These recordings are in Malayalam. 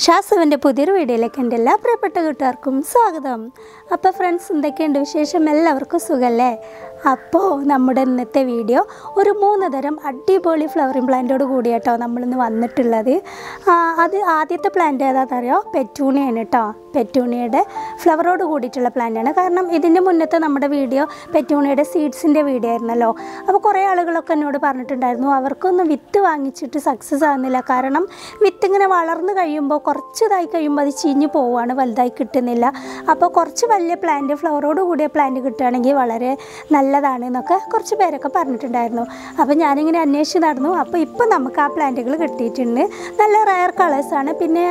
ഷാസുവിൻ്റെ പുതിയൊരു വീഡിയോയിലേക്ക് എൻ്റെ എല്ലാ പ്രിയപ്പെട്ട കൂട്ടുകാർക്കും സ്വാഗതം അപ്പോൾ ഫ്രണ്ട്സ് എന്തൊക്കെയുണ്ട് വിശേഷം എല്ലാവർക്കും സുഖമല്ലേ അപ്പോൾ നമ്മുടെ ഇന്നത്തെ വീഡിയോ ഒരു മൂന്ന് തരം അടിപൊളി ഫ്ലവറിങ് പ്ലാന്റോട് കൂടിയാട്ടോ നമ്മളിന്ന് വന്നിട്ടുള്ളത് ആ, അത് ആദ്യത്തെ പ്ലാന്റ് ഏതാണെന്നറിയോ പെറ്റൂണിയാണ് കേട്ടോ പെറ്റൂണിയുടെ ഫ്ലവറോട് കൂടിയിട്ടുള്ള പ്ലാന്റാണ് കാരണം ഇതിൻ്റെ മുന്നത്തെ നമ്മുടെ വീഡിയോ പെറ്റൂണിയുടെ സീഡ്സിൻ്റെ വീഡിയോ ആയിരുന്നല്ലോ അപ്പോൾ കുറേ ആളുകളൊക്കെ എന്നോട് പറഞ്ഞിട്ടുണ്ടായിരുന്നു അവർക്കൊന്നും വിത്ത് വാങ്ങിച്ചിട്ട് സക്സസ് ആകുന്നില്ല കാരണം വിത്ത് ഇങ്ങനെ വളർന്നു കഴിയുമ്പോൾ കുറച്ചതായി കഴിയുമ്പോൾ അത് ചീഞ്ഞു പോവുകയാണ് വലുതായി കിട്ടുന്നില്ല അപ്പോൾ കുറച്ച് വലിയ പ്ലാന്റ് ഫ്ലവറോട് കൂടിയ പ്ലാന്റ് കിട്ടുകയാണെങ്കിൽ വളരെ നല്ലതാണ് എന്നൊക്കെ കുറച്ച് പേരൊക്കെ പറഞ്ഞിട്ടുണ്ടായിരുന്നു അപ്പോൾ ഞാനിങ്ങനെ അന്വേഷിച്ച് നടന്നു അപ്പോൾ ഇപ്പോൾ നമുക്ക് ആ പ്ലാന്റുകൾ കിട്ടിയിട്ടുണ്ട് നല്ല റയർ കളേഴ്സാണ് പിന്നെ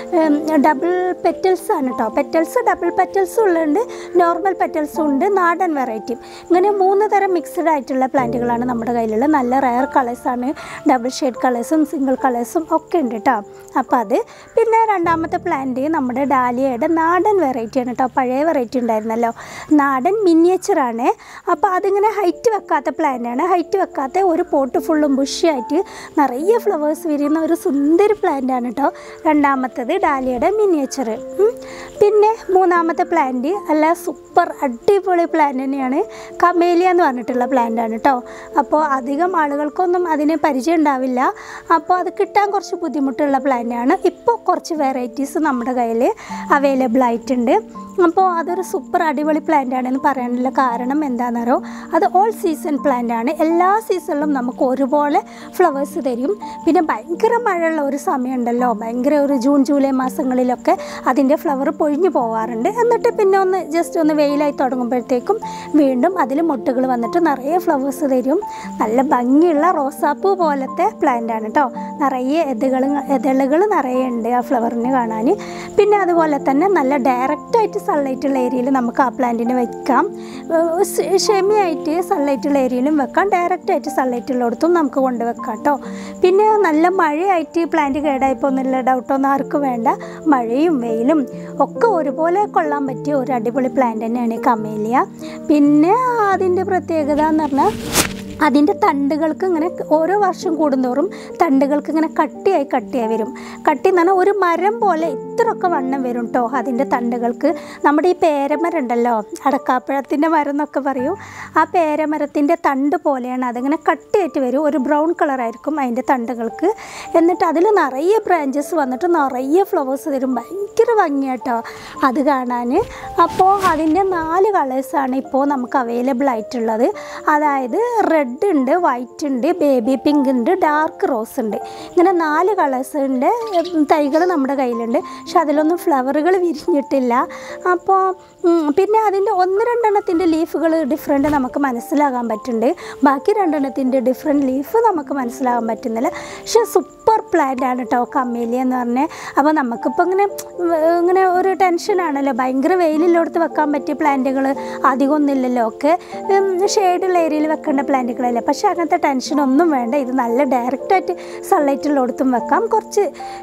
ഡബിൾ പെറ്റൽസ് ആണ് കേട്ടോ പെറ്റൽസ് ഡബിൾ പെറ്റൽസും ഉള്ളുണ്ട് നോർമൽ പെറ്റൽസും ഉണ്ട് നാടൻ വെറൈറ്റിയും ഇങ്ങനെ മൂന്ന് തരം മിക്സഡ് ആയിട്ടുള്ള പ്ലാന്റുകളാണ് നമ്മുടെ കയ്യിലുള്ള നല്ല റയർ കളേഴ്സാണ് ഡബിൾ ഷെയ്ഡ് കളേഴ്സും സിംഗിൾ കളേഴ്സും ഒക്കെ ഉണ്ട് കേട്ടോ അപ്പോൾ അത് പിന്നെ രണ്ടാമത്തെ പ്ലാന്റ് നമ്മുടെ ഡാലിയയുടെ നാടൻ വെറൈറ്റിയാണ് കേട്ടോ പഴയ വെറൈറ്റി ഉണ്ടായിരുന്നല്ലോ നാടൻ മിനിയേച്ചറാണ് അപ്പോൾ അതിങ്ങനെ ഹൈറ്റ് വെക്കാത്ത പ്ലാന്റാണ് ഹൈറ്റ് വെക്കാത്ത ഒരു പോട്ട് ഫുള്ളും ബുഷിയായിട്ട് നിറയെ ഫ്ലവേഴ്സ് വിരിയുന്ന ഒരു സുന്ദരി പ്ലാന്റാണ് കേട്ടോ രണ്ടാമത്തത് ഡാലിയയുടെ മിനിയേച്ചർ പിന്നെ മൂന്നാമത്തെ പ്ലാന്റ് അല്ല സൂപ്പർ അടിപൊളി പ്ലാന്റ് തന്നെയാണ് കമേലിയ എന്ന് പറഞ്ഞിട്ടുള്ള പ്ലാന്റാണ് കേട്ടോ അപ്പോൾ അധികം ആളുകൾക്കൊന്നും അതിന് പരിചയം ഉണ്ടാവില്ല അപ്പോൾ അത് കിട്ടാൻ കുറച്ച് ബുദ്ധിമുട്ടുള്ള പ്ലാന്റാണ് ഇപ്പോൾ കുറച്ച് വെറൈറ്റീസ് നമ്മുടെ കയ്യിൽ അവൈലബിൾ ആയിട്ടുണ്ട് അപ്പോൾ അതൊരു സൂപ്പർ അടിപൊളി പ്ലാന്റ് ആണെന്ന് പറയാനുള്ള കാരണം എന്താണെന്നറിയോ അത് ഓൾ സീസൺ പ്ലാന്റ് ആണ് എല്ലാ സീസണിലും നമുക്ക് ഒരുപോലെ ഫ്ലവേഴ്സ് തരും പിന്നെ ഭയങ്കര മഴയുള്ള ഒരു സമയമുണ്ടല്ലോ ഭയങ്കര ഒരു ജൂൺ ജൂലൈ മാസങ്ങളിലൊക്കെ അതിൻ്റെ ഫ്ലവർ പൊഴിഞ്ഞു പോവാറുണ്ട് എന്നിട്ട് പിന്നെ ഒന്ന് ജസ്റ്റ് ഒന്ന് വെയിലായി തുടങ്ങുമ്പോഴത്തേക്കും വീണ്ടും അതിൽ മുട്ടുകൾ വന്നിട്ട് നിറയെ ഫ്ലവേഴ്സ് തരും നല്ല ഭംഗിയുള്ള റോസാപ്പൂ പോലത്തെ പ്ലാന്റ് ആണ് കേട്ടോ നിറയെ എതകൾ എതളുകൾ നിറയെ ഉണ്ട് ആ ഫ്ലവറിന് കാണാൻ പിന്നെ അതുപോലെ തന്നെ നല്ല ഡയറക്റ്റായിട്ട് സൺലൈറ്റുള്ള ഏരിയയിൽ നമുക്ക് ആ പ്ലാന്റിനെ വെക്കാം ഷെമിയായിട്ട് സൺലൈറ്റുള്ള ഏരിയയിലും വെക്കാം ഡയറക്റ്റായിട്ട് സൺലൈറ്റുള്ളിടത്തും നമുക്ക് കൊണ്ടുവെക്കാം കേട്ടോ പിന്നെ നല്ല മഴയായിട്ട് പ്ലാന്റ് കേടായിപ്പോൾ എന്നുള്ള ഡൗട്ടൊന്നും ആർക്കും വേണ്ട മഴയും വെയിലും ഒക്കെ ഒരുപോലെ കൊള്ളാൻ പറ്റിയ ഒരു അടിപൊളി പ്ലാന്റ് തന്നെയാണ് ഈ കമേലിയ പിന്നെ അതിൻ്റെ പ്രത്യേകത എന്ന് പറഞ്ഞാൽ അതിൻ്റെ തണ്ടുകൾക്ക് ഇങ്ങനെ ഓരോ വർഷം കൂടുന്തോറും തണ്ടുകൾക്ക് ഇങ്ങനെ കട്ടിയായി കട്ടിയായി വരും കട്ടി എന്ന് പറഞ്ഞാൽ ഒരു മരം പോലെ ഇത്രയൊക്കെ വണ്ണം വരും കേട്ടോ അതിൻ്റെ തണ്ടുകൾക്ക് നമ്മുടെ ഈ പേരമരം ഉണ്ടല്ലോ അടക്കാപ്പഴത്തിൻ്റെ മരം എന്നൊക്കെ പറയും ആ പേരമരത്തിൻ്റെ തണ്ട് പോലെയാണ് അതിങ്ങനെ കട്ടിയായിട്ട് വരും ഒരു ബ്രൗൺ കളറായിരിക്കും അതിൻ്റെ തണ്ടുകൾക്ക് എന്നിട്ട് അതിൽ നിറയെ ബ്രാഞ്ചസ് വന്നിട്ട് നിറയെ ഫ്ലവേഴ്സ് തരും ഭയങ്കര ഭംഗിയാട്ടോ അത് കാണാൻ അപ്പോൾ അതിൻ്റെ നാല് കളേഴ്സാണ് ഇപ്പോൾ നമുക്ക് അവൈലബിൾ ആയിട്ടുള്ളത് അതായത് റെഡ് ഉണ്ട് വൈറ്റ് ഉണ്ട് ബേബി പിങ്ക് ഉണ്ട് ഡാർക്ക് റോസ് ഉണ്ട് ഇങ്ങനെ നാല് കളേഴ്സിൻ്റെ തൈകൾ നമ്മുടെ കയ്യിലുണ്ട് പക്ഷെ അതിലൊന്നും ഫ്ലവറുകൾ വിരിഞ്ഞിട്ടില്ല അപ്പോൾ ഉം, പിന്നെ അതിൻ്റെ ഒന്ന് രണ്ടെണ്ണത്തിൻ്റെ ലീഫുകൾ ഡിഫറെൻ്റ് നമുക്ക് മനസ്സിലാകാൻ പറ്റുന്നുണ്ട് ബാക്കി രണ്ടെണ്ണത്തിൻ്റെ ഡിഫറെൻറ്റ് ലീഫ് നമുക്ക് മനസ്സിലാകാൻ പറ്റുന്നില്ല പക്ഷെ സൂപ്പർ പ്ലാന്റ് ആണ് കേട്ടോ കമ്മേലി എന്ന് പറഞ്ഞാൽ അപ്പോൾ നമുക്കിപ്പോൾ ഇങ്ങനെ ഉം, ഇങ്ങനെ ഒരു ടെൻഷനാണല്ലോ ഭയങ്കര വെയിലില്ലോടത്ത് വെക്കാൻ പറ്റിയ പ്ലാന്റുകൾ അധികമൊന്നുമില്ലല്ലോ ഒക്കെ ഷെയ്ഡുള്ള ഏരിയയിൽ വെക്കേണ്ട പ്ലാന്റുകളല്ലേ പക്ഷേ അങ്ങനത്തെ ടെൻഷനൊന്നും വേണ്ട ഇത് നല്ല ഡയറക്റ്റായിട്ട് സൺലൈറ്റുള്ളിടത്തും വെക്കാം കുറച്ച്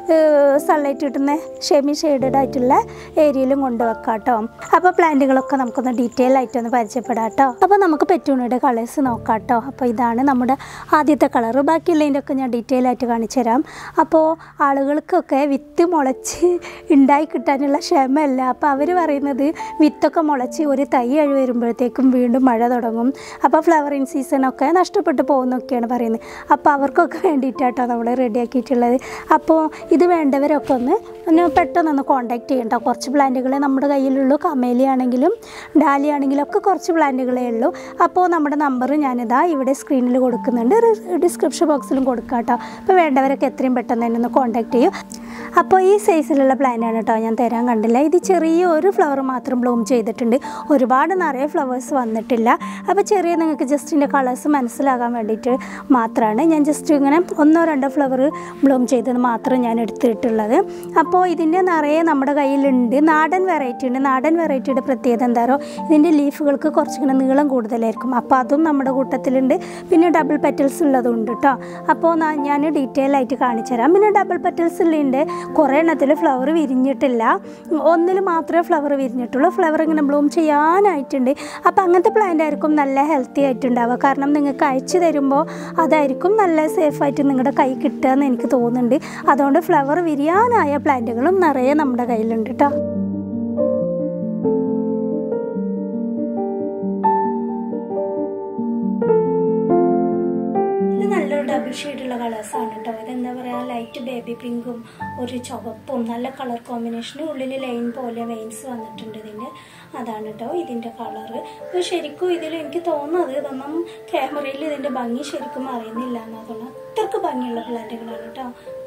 സൺലൈറ്റ് കിട്ടുന്ന ഷെമി ഷെയ്ഡഡ് ആയിട്ടുള്ള ഏരിയയിലും കൊണ്ടുവെക്കാം കേട്ടോ അപ്പോൾ പ്ലാന്റുകളൊക്കെ നമുക്കൊന്ന് ഡീറ്റെയിൽ ആയിട്ടൊന്ന് പരിചയപ്പെടാം കേട്ടോ അപ്പോൾ നമുക്ക് പെറ്റൂണിയുടെ കളേഴ്സ് നോക്കാം കേട്ടോ അപ്പോൾ ഇതാണ് നമ്മുടെ ആദ്യത്തെ കളർ ബാക്കിയുള്ളതിൻ്റെ ഒക്കെ ഞാൻ ഡീറ്റെയിൽ ആയിട്ട് കാണിച്ചു തരാം അപ്പോൾ ആളുകൾക്കൊക്കെ വിത്ത് മുളച്ച് ഉണ്ടായി കിട്ടാനുള്ള ക്ഷമയല്ല അപ്പോൾ അവർ പറയുന്നത് വിത്തൊക്കെ മുളച്ച് ഒരു തൈ അഴി വരുമ്പോഴത്തേക്കും വീണ്ടും മഴ തുടങ്ങും അപ്പോൾ ഫ്ലവറിങ് സീസണൊക്കെ നഷ്ടപ്പെട്ടു പോകുന്നൊക്കെയാണ് പറയുന്നത് അപ്പോൾ അവർക്കൊക്കെ വേണ്ടിയിട്ടാട്ടോ നമ്മൾ റെഡിയാക്കിയിട്ടുള്ളത് അപ്പോൾ ഇത് വേണ്ടവരൊക്കെ ഒന്ന് ഒന്ന് പെട്ടെന്നൊന്ന് കോൺടാക്ട് ചെയ്യണ്ട കുറച്ച് പ്ലാന്റുകളെ നമ്മുടെ കയ്യിലുള്ളൂ കമേലി ആണെങ്കിലും ഡാലി ആണെങ്കിലും ഒക്കെ കുറച്ച് പ്ലാന്റുകളേ ഉള്ളൂ അപ്പോൾ നമ്മുടെ നമ്പർ ഞാനിതാ ഇവിടെ സ്ക്രീനിൽ കൊടുക്കുന്നുണ്ട് ഡിസ്ക്രിപ്ഷൻ ബോക്സിലും കൊടുക്കാം കേട്ടോ അപ്പോൾ വേണ്ടവരൊക്കെ എത്രയും പെട്ടെന്ന് തന്നെ ഒന്ന് കോൺടാക്ട് ചെയ്യും അപ്പോൾ ഈ സൈസിലുള്ള പ്ലാന്റാണ് കേട്ടോ ഞാൻ തരാൻ കണ്ടില്ല ഇത് ചെറിയ ഒരു ഫ്ലവർ മാത്രം ബ്ലൂം ചെയ്തിട്ടുണ്ട് ഒരുപാട് നിറയെ ഫ്ലവേഴ്സ് വന്നിട്ടില്ല അപ്പോൾ ചെറിയ നിങ്ങൾക്ക് ജസ്റ്റ് ഇതിൻ്റെ കളേഴ്സ് മനസ്സിലാകാൻ വേണ്ടിയിട്ട് മാത്രമാണ് ഞാൻ ജസ്റ്റ് ഇങ്ങനെ ഒന്നോ രണ്ടോ ഫ്ലവർ ബ്ലൂം ചെയ്തത് മാത്രം ഞാൻ എടുത്തിട്ടുള്ളത് അപ്പോൾ ഇതിൻ്റെ നിറയെ നമ്മുടെ കയ്യിലുണ്ട് നാടൻ വെറൈറ്റി ഉണ്ട് നാടൻ വെറൈറ്റിയുടെ പ്രത്യേകത എന്താണോ ഇതിൻ്റെ ലീഫുകൾക്ക് കുറച്ചിങ്ങനെ നീളം കൂടുതലായിരിക്കും അപ്പോൾ അതും നമ്മുടെ കൂട്ടത്തിലുണ്ട് പിന്നെ ഡബിൾ പെറ്റൽസ് ഉള്ളതും ഉണ്ട് കേട്ടോ അപ്പോൾ നാ- ഞാൻ ഡീറ്റെയിൽ ആയിട്ട് കാണിച്ചു തരാം പിന്നെ ഡബിൾ പെറ്റൽസ് ഉള്ളതിൻ്റെ കുറേ എണ്ണത്തിൽ ഫ്ലവർ വിരിഞ്ഞിട്ടില്ല ഒന്നിൽ മാത്രമേ ഫ്ലവർ വിരിഞ്ഞിട്ടുള്ളൂ ഫ്ലവർ ഇങ്ങനെ ബ്ലൂം ചെയ്യാനായിട്ടുണ്ട് അപ്പോൾ അങ്ങനത്തെ പ്ലാന്റ് ആയിരിക്കും നല്ല ഹെൽത്തി ആയിട്ടുണ്ടാവുക കാരണം നിങ്ങൾക്ക് അയച്ചു തരുമ്പോൾ അതായിരിക്കും നല്ല സേഫായിട്ട് നിങ്ങളുടെ കൈ കിട്ടുക എന്ന് എനിക്ക് തോന്നുന്നുണ്ട് അതുകൊണ്ട് ഫ്ലവർ വിരിയാനായ പ്ലാന്റുകളും നിറയെ നമ്മുടെ കയ്യിലുണ്ട് കേട്ടോ ഇത് നല്ലൊരു ഡബിൾ ഷെയ്ഡുള്ള കളേഴ്സാണ് കേട്ടോ ഇതെന്താ പറയുക ലൈറ്റ് ബേബി പിങ്കും ഒരു ചുവപ്പും നല്ല കളർ കോമ്പിനേഷന് ഉള്ളിൽ ലൈൻ പോലെ വെയിൻസ് വന്നിട്ടുണ്ട് ഇതിൻ്റെ അതാണ് കേട്ടോ ഇതിൻ്റെ കളറ് അപ്പോൾ ശരിക്കും ഇതിൽ എനിക്ക് തോന്നുന്നത് ഇതൊന്നും ക്യാമറയിൽ ഇതിൻ്റെ ഭംഗി ശരിക്കും അറിയുന്നില്ല എന്നാ തോന്നുന്നു അത്രക്ക് ഭംഗിയുള്ള പ്ലാന്റുകളാണ് കേട്ടോ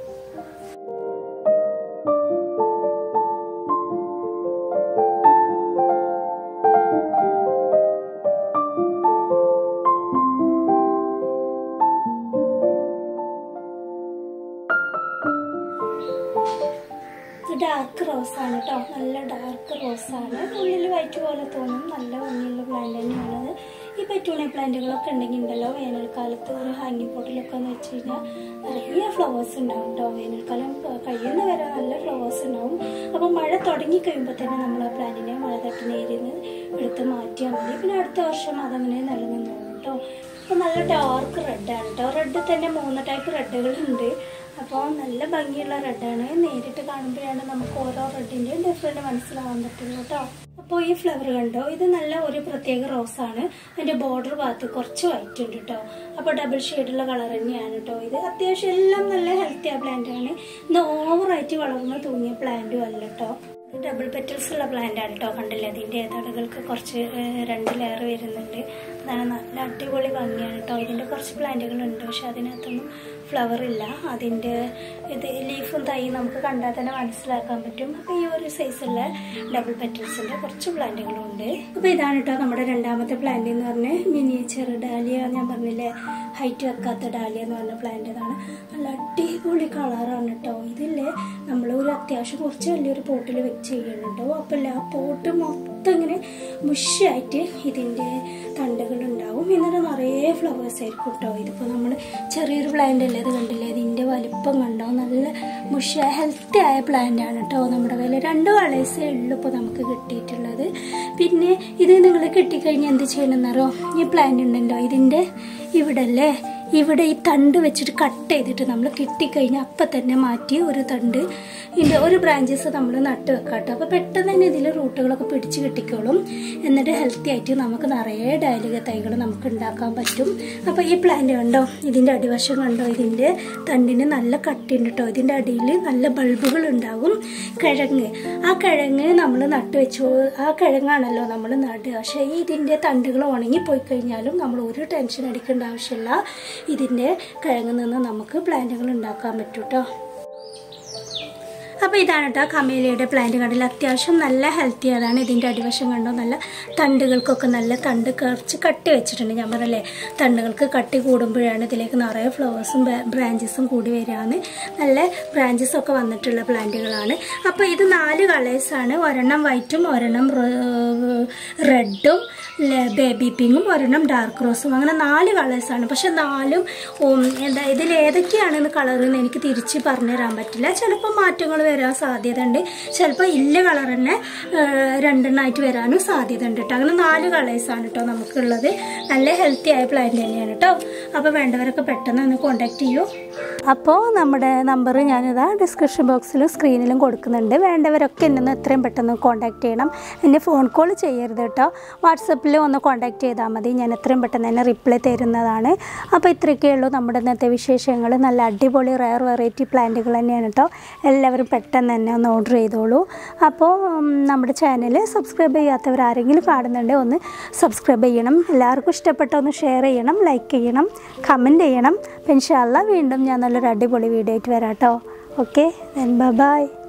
ഡാർക്ക് റോസാണ് കേട്ടോ നല്ല ഡാർക്ക് റോസാണ് ഉള്ളിൽ വൈറ്റ് പോലെ തോന്നും നല്ല ഭംഗിയുള്ള പ്ലാന്റ് തന്നെയാണത് ഈ പെറ്റൂണിയ പ്ലാന്റുകളൊക്കെ ഉണ്ടെങ്കിൽ ഉണ്ടല്ലോ വേനൽക്കാലത്ത് ഒരു ഹാങ്ങിങ് പോട്ടിലൊക്കെ എന്ന് വെച്ച് കഴിഞ്ഞാൽ നിറയെ ഫ്ലവേഴ്സ് ഉണ്ടാവും കേട്ടോ വേനൽക്കാലം കഴിയുന്ന വരെ നല്ല ഫ്ലവേഴ്സ് ഉണ്ടാവും അപ്പോൾ മഴ തുടങ്ങി കഴിയുമ്പോൾ തന്നെ നമ്മൾ ആ പ്ലാന്റിനെ മഴ തട്ടുന്ന ഏരിയയിൽ നിന്ന് എടുത്ത് മാറ്റിയാൽ മതി പിന്നെ അടുത്ത വർഷം അതങ്ങനെ നിലനിന്നോളും കേട്ടോ അപ്പോൾ നല്ല ഡാർക്ക് റെഡാണ് കേട്ടോ റെഡ് തന്നെ മൂന്ന് ടൈപ്പ് റെഡുകളുണ്ട് അപ്പോൾ നല്ല ഭംഗിയുള്ള റെഡാണ് നേരിട്ട് കാണുമ്പോഴാണ് നമുക്ക് ഓരോ റെഡിൻ്റെയും ഡിഫറെൻറ്റ് മനസ്സിലാവാൻ പറ്റുള്ളൂ കേട്ടോ അപ്പോൾ ഈ ഫ്ലവർ കണ്ടോ ഇത് നല്ല ഒരു പ്രത്യേക റോസാണ് അതിൻ്റെ ബോർഡർ ഭാഗത്ത് കുറച്ച് വൈറ്റ് ഉണ്ട് കേട്ടോ അപ്പോൾ ഡബിൾ ഷെയ്ഡുള്ള കളർ തന്നെയാണ് കേട്ടോ ഇത് അത്യാവശ്യം എല്ലാം നല്ല ഹെൽത്തി ആ പ്ലാന്റ് ആണ് ഇത് ഓവറായിട്ട് വളർന്ന് തൂങ്ങിയ പ്ലാന്റും അല്ല കേട്ടോ ഡബിൾ പെറ്റൽസ് ഉള്ള പ്ലാന്റ് ആണ് കേട്ടോ കണ്ടില്ലേ അതിൻ്റെ തടകൾക്ക് കുറച്ച് ഏഹ്, രണ്ട് ലെയർ വരുന്നുണ്ട് അതാണ് നല്ല അടിപൊളി ഭംഗിയാണ് കേട്ടോ ഇതിൻ്റെ കുറച്ച് പ്ലാന്റുകളുണ്ട് പക്ഷെ അതിനകത്തൊന്നും ഫ്ലവർ ഇല്ല അതിൻ്റെ ഇത് ലീഫും തൈ നമുക്ക് കണ്ടാൽ തന്നെ മനസ്സിലാക്കാൻ പറ്റും അപ്പോൾ ഈ ഒരു സൈസുള്ള ഡബിൾ പെറ്റൽസിൻ്റെ കുറച്ച് പ്ലാന്റുകളും ഉണ്ട് അപ്പോൾ ഇതാണ് കേട്ടോ നമ്മുടെ രണ്ടാമത്തെ പ്ലാന്റ് എന്ന് പറഞ്ഞാൽ മിനിയേച്ചർ ഡാലിയ ഞാൻ പറഞ്ഞില്ലേ ഹൈറ്റ് വെക്കാത്ത ഡാലിയ എന്ന് പറഞ്ഞ പ്ലാന്റ് ഇതാണ് നല്ല അടിപൊളി കളറാണ് കേട്ടോ ഇതില്ലേ നമ്മൾ ഒരു അത്യാവശ്യം കുറച്ച് വലിയൊരു പോട്ടിൽ വെച്ച് ചെയ്യുന്നുണ്ടോ അപ്പോൾ ആ പോട്ട് മൊത്തം ഇങ്ങനെ മുഷിയായിട്ട് ഇതിൻ്റെ തണ്ടുകൾ ഉണ്ടാവും എന്നിട്ട് നിറയെ ഫ്ലവേഴ്സ് ആയിരിക്കും കേട്ടോ ഇതിപ്പോൾ നമ്മൾ ചെറിയൊരു പ്ലാന്റ് അല്ലേ ഇത് കണ്ടില്ലേ ഇതിൻ്റെ വലിപ്പം കണ്ടോ നല്ല മുഷിയ ഹെൽത്തി ആയ പ്ലാന്റ് ആണ് കേട്ടോ നമ്മുടെ കയ്യിൽ രണ്ട് വളേഴ്സേ ഉള്ളൂ ഇപ്പോൾ നമുക്ക് കിട്ടിയിട്ടുള്ളത് പിന്നെ ഇത് നിങ്ങൾ കിട്ടിക്കഴിഞ്ഞാൽ എന്ത് ചെയ്യണമെന്നറിയോ ഈ പ്ലാന്റ് ഉണ്ടല്ലോ ഇതിൻ്റെ ഇവിടെ അല്ലേ ഇവിടെ ഈ തണ്ട് വെച്ചിട്ട് കട്ട് ചെയ്തിട്ട് നമ്മൾ കിട്ടിക്കഴിഞ്ഞാൽ അപ്പം തന്നെ മാറ്റി ഒരു തണ്ട് ഇതിൻ്റെ ഒരു ബ്രാഞ്ചസ് നമ്മൾ നട്ട് വെക്കാം കേട്ടോ അപ്പോൾ പെട്ടെന്ന് തന്നെ ഇതിൽ റൂട്ടുകളൊക്കെ പിടിച്ച് കിട്ടിക്കോളും എന്നിട്ട് ഹെൽത്തി ആയിട്ട് നമുക്ക് നിറയെ ഡയലിക തൈകൾ നമുക്ക് ഉണ്ടാക്കാൻ പറ്റും അപ്പോൾ ഈ പ്ലാന്റ് കണ്ടോ ഇതിൻ്റെ അടിവശം കണ്ടോ ഇതിൻ്റെ തണ്ടിന് നല്ല കട്ടിയുണ്ട് കേട്ടോ ഇതിൻ്റെ അടിയിൽ നല്ല ബൾബുകൾ ഉണ്ടാകും കിഴങ്ങ് ആ കിഴങ്ങ് നമ്മൾ നട്ട് വെച്ചു ആ കിഴങ്ങാണല്ലോ നമ്മൾ നടുക പക്ഷേ ഈ ഇതിൻ്റെ തണ്ടുകൾ ഉണങ്ങിപ്പോയി കഴിഞ്ഞാലും നമ്മൾ ഒരു ടെൻഷൻ അടിക്കേണ്ട ആവശ്യമില്ല ഇതിൻ്റെ കിഴങ്ങിൽ നിന്ന് നമുക്ക് പ്ലാന്റുകൾ ഉണ്ടാക്കാൻ പറ്റും കേട്ടോ അപ്പോൾ ഇതാണ് കേട്ടോ കമേലിയുടെ പ്ലാന്റ് കണ്ടില്ല അത്യാവശ്യം നല്ല ഹെൽത്തി അതാണ് ഇതിൻ്റെ അടിവശം കണ്ടോ നല്ല തണ്ടുകൾക്കൊക്കെ നല്ല തണ്ട് കുറച്ച് കട്ടി വെച്ചിട്ടുണ്ട് ഞാൻ പറഞ്ഞല്ലേ തണ്ടുകൾക്ക് കട്ടി കൂടുമ്പോഴാണ് ഇതിലേക്ക് നിറയെ ഫ്ലവേഴ്സും ബ്രാഞ്ചസും കൂടി വരികയാണ് നല്ല ബ്രാഞ്ചസ് ഒക്കെ വന്നിട്ടുള്ള പ്ലാന്റുകളാണ് അപ്പോൾ ഇത് നാല് കളേഴ്സാണ് ഒരെണ്ണം വൈറ്റും ഒരെണ്ണം റെഡും ബേബി പിങ്കും ഒരെണ്ണം ഡാർക്ക് റോസും അങ്ങനെ നാല് കളേഴ്സാണ് പക്ഷെ നാലും ഉം, എന്താ ഇതിൽ ഏതൊക്കെയാണെന്ന് കളറെന്ന് എനിക്ക് തിരിച്ച് പറഞ്ഞു തരാൻ പറ്റില്ല ചിലപ്പോൾ മാറ്റങ്ങൾ വരാൻ സാധ്യത ഉണ്ട് ചിലപ്പോൾ ഇല്ല കളർ തന്നെ ഏഹ്, രണ്ടെണ്ണമായിട്ട് വരാനും സാധ്യത ഉണ്ട് കേട്ടോ അങ്ങനെ നാല് കളേഴ്സാണ് കേട്ടോ നമുക്കുള്ളത് നല്ല ഹെൽത്തി ആയ പ്ലാന്റ് തന്നെയാണ് കേട്ടോ അപ്പോൾ വേണ്ടവരൊക്കെ പെട്ടെന്ന് ഒന്ന് കോൺടാക്ട് ചെയ്യൂ അപ്പോൾ നമ്മുടെ നമ്പർ ഞാനിതാ ഡിസ്ക്രിപ്ഷൻ ബോക്സിലും സ്ക്രീനിലും കൊടുക്കുന്നുണ്ട് വേണ്ടവരൊക്കെ എന്നെ ഒന്ന് എത്രയും പെട്ടെന്ന് കോൺടാക്ട് ചെയ്യണം എന്നെ ഫോൺ കോൾ ചെയ്യരുത് കേട്ടോ വാട്സപ്പിൽ ഒന്ന് കോൺടാക്ട് ചെയ്താൽ മതി ഞാൻ എത്രയും പെട്ടെന്ന് തന്നെ റിപ്ലൈ തരുന്നതാണ് അപ്പോൾ ഇത്രയൊക്കെ ഉള്ളൂ നമ്മുടെ ഇന്നത്തെ വിശേഷങ്ങൾ നല്ല അടിപൊളി റയർ വെറൈറ്റി പ്ലാന്റുകൾ തന്നെയാണ് കേട്ടോ എല്ലാവരും പെട്ടെന്ന് തന്നെ ഒന്ന് ഓർഡർ ചെയ്തോളൂ അപ്പോൾ ഉം, നമ്മുടെ ചാനൽ സബ്സ്ക്രൈബ് ചെയ്യാത്തവർ ആരെങ്കിലും കാണുന്നുണ്ടെങ്കിൽ ഒന്ന് സബ്സ്ക്രൈബ് ചെയ്യണം എല്ലാവർക്കും ഇഷ്ടപ്പെട്ട ഒന്ന് ഷെയർ ചെയ്യണം ലൈക്ക് ചെയ്യണം കമൻറ്റ് ചെയ്യണം അപ്പം ഇൻഷാല്ല വീണ്ടും ഞാൻ നല്ലൊരു അടിപൊളി വീഡിയോ ആയിട്ട് വരാം കേട്ടോ ഓക്കെ ബൈ